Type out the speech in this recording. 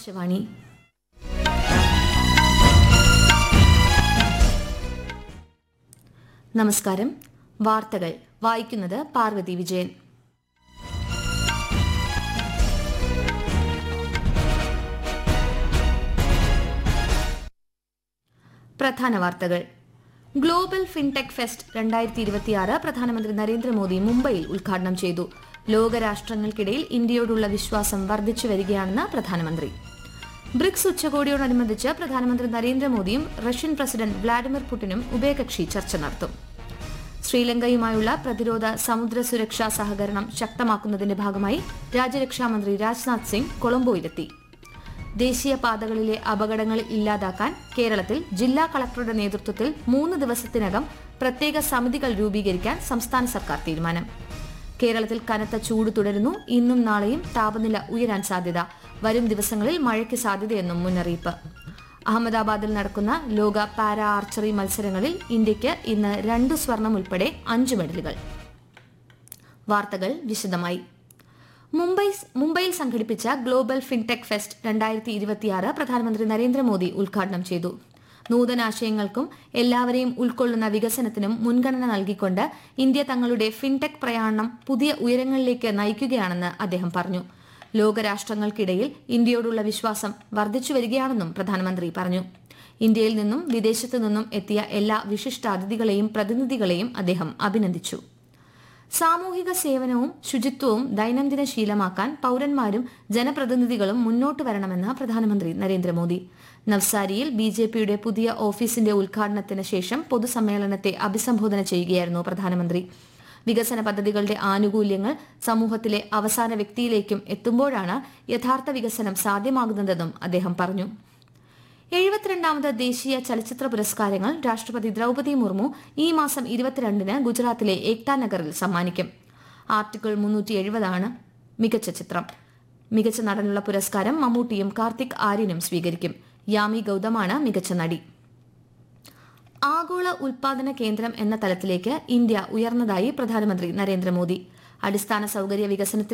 ആകാശവാണി നമസ്കാരം വാർത്തകൾ വായിക്കുന്നത് പാർവതി വിജയൻ പ്രധാന വാർത്തകൾ ഗ്ലോബൽ ഫിൻടെക് ഫെസ്റ്റ് രണ്ടായിരത്തി ഇരുപത്തിയാറ് പ്രധാനമന്ത്രി നരേന്ദ്രമോദി മുംബൈയിൽ ഉദ്ഘാടനം ചെയ്തു ലോകരാഷ്ട്രങ്ങൾക്കിടയിൽ ഇന്ത്യയോടുള്ള വിശ്വാസം വർദ്ധിച്ചു വരികയാണെന്ന് പ്രധാനമന്ത്രി ബ്രിക്സ് ഉച്ചകോടിയോടനുബന്ധിച്ച് പ്രധാനമന്ത്രി നരേന്ദ്രമോദിയും റഷ്യൻ പ്രസിഡന്റ് വ്ളാഡിമിർ പുടിനും ഉഭയകക്ഷി ചർച്ച നടത്തും ശ്രീലങ്കയുമായുള്ള പ്രതിരോധ സമുദ്ര സുരക്ഷാ സഹകരണം ശക്തമാക്കുന്നതിന്റെ ഭാഗമായി രാജ്യരക്ഷാമന്ത്രി രാജ്നാഥ് സിംഗ് കൊളംബോയിലെത്തി ദേശീയപാതകളിലെ അപകടങ്ങൾ ഇല്ലാതാക്കാൻ കേരളത്തിൽ ജില്ലാ കളക്ടറുടെ നേതൃത്വത്തിൽ മൂന്ന് ദിവസത്തിനകം പ്രത്യേക സമിതികൾ രൂപീകരിക്കാൻ സംസ്ഥാന സർക്കാർ തീരുമാനം കേരളത്തിൽ കനത്ത ചൂട് തുടരുന്നു ഇന്നും നാളെയും താപനില ഉയരാൻ സാധ്യത വരും ദിവസങ്ങളിൽ മഴയ്ക്ക് സാധ്യതയെന്നും മുന്നറിയിപ്പ് അഹമ്മദാബാദിൽ നടക്കുന്ന ലോക പാരാ ആർച്ചറി മത്സരങ്ങളിൽ ഇന്ത്യയ്ക്ക് ഇന്ന് രണ്ട് സ്വർണം ഉൾപ്പെടെ അഞ്ച് മെഡലുകൾ വാർത്തകൾ വിശദമായി മുംബൈ മുംബൈയിൽ സംഘടിപ്പിച്ച ഗ്ലോബൽ ഫിൻടെക് ഫെസ്റ്റ് രണ്ടായിരത്തി ഇരുപത്തിയാറ് പ്രധാനമന്ത്രി നരേന്ദ്രമോദി ഉദ്ഘാടനം ചെയ്തു നൂതനാശയങ്ങൾക്കും എല്ലാവരെയും ഉൾക്കൊള്ളുന്ന വികസനത്തിനും മുൻഗണന നൽകിക്കൊണ്ട് ഇന്ത്യ തങ്ങളുടെ ഫിൻടെക് പ്രയാണം പുതിയ ഉയരങ്ങളിലേക്ക് നയിക്കുകയാണെന്ന് അദ്ദേഹം പറഞ്ഞു ലോകരാഷ്ട്രങ്ങൾക്കിടയിൽ ഇന്ത്യയോടുള്ള വിശ്വാസം വർദ്ധിച്ചു വരികയാണെന്നും പ്രധാനമന്ത്രി പറഞ്ഞു ഇന്ത്യയിൽ നിന്നും വിദേശത്തു നിന്നും എത്തിയ എല്ലാ വിശിഷ്ടാതിഥികളെയും പ്രതിനിധികളെയും അദ്ദേഹം അഭിനന്ദിച്ചു സാമൂഹിക സേവനവും ശുചിത്വവും ദൈനംദിന ശീലമാക്കാൻ പൌരന്മാരും ജനപ്രതിനിധികളും മുന്നോട്ട് വരണമെന്ന് പ്രധാനമന്ത്രി നരേന്ദ്രമോദി നവ്സാരിയിൽ ബി ജെ പിയുടെ പുതിയ ഓഫീസിന്റെ ഉദ്ഘാടനത്തിന് ശേഷം പൊതുസമ്മേളനത്തെ അഭിസംബോധന ചെയ്യുകയായിരുന്നു പ്രധാനമന്ത്രി വികസന പദ്ധതികളുടെ ആനുകൂല്യങ്ങൾ സമൂഹത്തിലെ അവസാന വ്യക്തിയിലേക്കും എത്തുമ്പോഴാണ് യഥാർത്ഥ വികസനം സാധ്യമാകുന്നതെന്നും അദ്ദേഹം പറഞ്ഞു എഴുപത്തിരണ്ടാമത് ദേശീയ ചലച്ചിത്ര പുരസ്കാരങ്ങൾ രാഷ്ട്രപതി ദ്രൗപദി മുർമു ഈ മാസം ഇരുപത്തിരണ്ടിന് ഗുജറാത്തിലെ ഏക്താ നഗറിൽ സമ്മാനിക്കും ആർട്ടിക്കിൾ മുന്നൂറ്റി എഴുപതാണ് മികച്ച ചിത്രം മികച്ച നടനുള്ള പുരസ്കാരം മമ്മൂട്ടിയും കാർത്തിക് ആര്യനും സ്വീകരിക്കും യാമി ഗൌതമാണ് മികച്ച നടി ആഗോള ഉൽപാദന കേന്ദ്രം എന്ന തലത്തിലേക്ക് ഇന്ത്യ ഉയർന്നതായി പ്രധാനമന്ത്രി നരേന്ദ്രമോദി അടിസ്ഥാന സൌകര്യ വികസനത്തിൽ